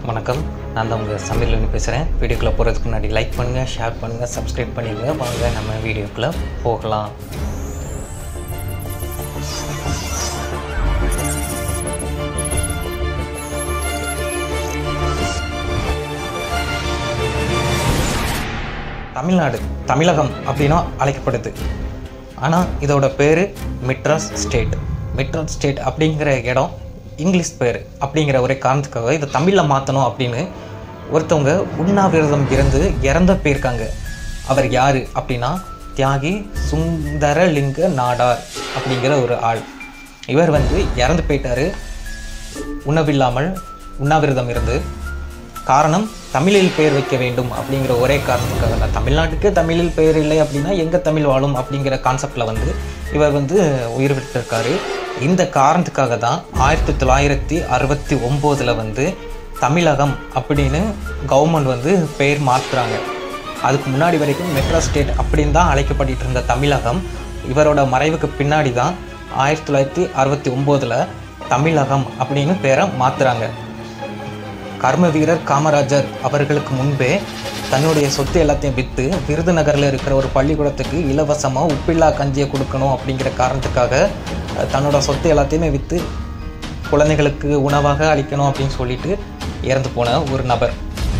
வணக்கம் நான் தான் உங்கள் சமீர்லேருந்து பேசுகிறேன் வீடியோக்குள்ளே போகிறதுக்கு முன்னாடி லைக் பண்ணுங்கள் ஷேர் பண்ணுங்கள் சப்ஸ்கிரைப் பண்ணிடுங்க வாங்க நம்ம வீடியோக்குள்ளே போகலாம் தமிழ்நாடு தமிழகம் அப்படின்னா அழைக்கப்படுது ஆனால் இதோட பேர் மெட்ராஸ் ஸ்டேட் மெட்ராஸ் ஸ்டேட் அப்படிங்கிற இடம் இங்கிலீஷ் பேர் அப்படிங்கிற ஒரே காரணத்துக்காக இதை தமிழில் மாற்றணும் அப்படின்னு ஒருத்தவங்க உண்ணாவிரதம் இருந்து இறந்த போயிருக்காங்க அவர் யார் அப்படின்னா தியாகி சுந்தரலிங்க நாடார் அப்படிங்கிற ஒரு ஆள் இவர் வந்து இறந்து போயிட்டாரு உணவில்லாமல் உண்ணாவிரதம் இருந்து காரணம் தமிழில் பெயர் வைக்க வேண்டும் அப்படிங்கிற ஒரே காரணத்துக்காக தான் தமிழ்நாட்டுக்கு தமிழில் பெயர் இல்லை அப்படின்னா எங்கே தமிழ் வாழும் அப்படிங்கிற கான்செப்டில் வந்து இவர் வந்து உயிர் விட்டிருக்காரு இந்த காரணத்துக்காக தான் ஆயிரத்தி தொள்ளாயிரத்தி அறுபத்தி ஒம்போதில் வந்து தமிழகம் அப்படின்னு கவர்மெண்ட் வந்து பெயர் மாற்றுறாங்க அதுக்கு முன்னாடி வரைக்கும் மெட்ராஸ் ஸ்டேட் அப்படின்னு தான் அழைக்கப்பட்டு இருந்த தமிழகம் இவரோட மறைவுக்கு பின்னாடி தான் ஆயிரத்தி தொள்ளாயிரத்தி அறுபத்தி ஒம்போதில் தமிழகம் அப்படின்னு பேரை மாற்றுறாங்க கர்ம வீரர் காமராஜர் அவர்களுக்கு முன்பே தன்னுடைய சொத்து எல்லாத்தையும் விற்று விருதுநகரில் இருக்கிற ஒரு பள்ளிக்கூடத்துக்கு இலவசமாக உப்பில்லா கஞ்சியை கொடுக்கணும் அப்படிங்கிற காரணத்துக்காக அஹ், தன்னோட சொத்து எல்லாத்தையுமே விற்று குழந்தைகளுக்கு உணவாக அளிக்கணும் அப்படின்னு சொல்லிட்டு இறந்து போன ஒரு நபர்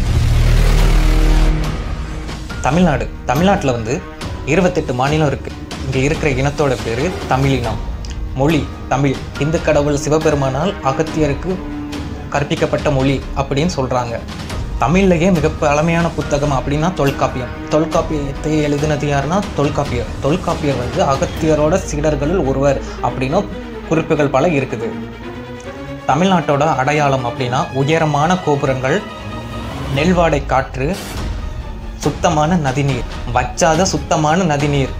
தமிழ்நாடு தமிழ்நாட்டில் வந்து இருபத்தெட்டு மாநிலம் இருக்குது இங்கே இருக்கிற இனத்தோட பேர் தமிழினம் மொழி தமிழ் இந்து கடவுள் சிவபெருமானால் அகத்தியருக்கு கற்பிக்கப்பட்ட மொழி அப்படின்னு சொல்கிறாங்க தமிழ்லையே மிக பழமையான புத்தகம் அப்படின்னா தொல்காப்பியம் தொல்காப்பியத்தை எழுதினது யாருன்னா தொல்காப்பியர் தொல்காப்பியர் வந்து அகத்தியரோட சீடர்களில் ஒருவர் அப்படின்னும் குறிப்புகள் பல இருக்குது தமிழ்நாட்டோட அடையாளம் அப்படின்னா உயரமான கோபுரங்கள் நெல்வாடை காற்று சுத்தமான நதிநீர் வச்சாத சுத்தமான நதிநீர்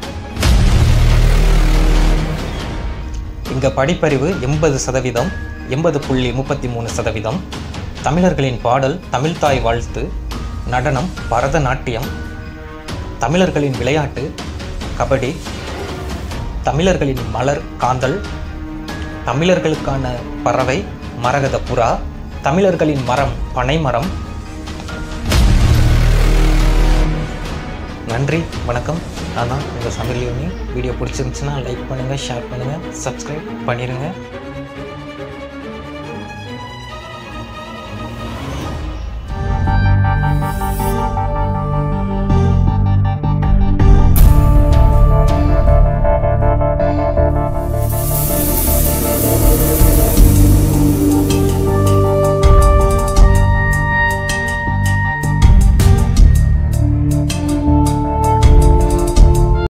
இங்க படிப்பறிவு எண்பது சதவீதம் எண்பது புள்ளி முப்பத்தி மூணு சதவீதம் தமிழர்களின் பாடல் தமிழ்தாய் வாழ்த்து நடனம் பரதநாட்டியம் தமிழர்களின் விளையாட்டு கபடி தமிழர்களின் மலர் காந்தல் தமிழர்களுக்கான பறவை மரகத புறா தமிழர்களின் மரம் பனைமரம் நன்றி வணக்கம் நான் தான் உங்கள் சமையல் வீடியோ பிடிச்சிருந்துச்சுன்னா லைக் பண்ணுங்கள் ஷேர் பண்ணுங்கள் சப்ஸ்கிரைப் பண்ணிடுங்க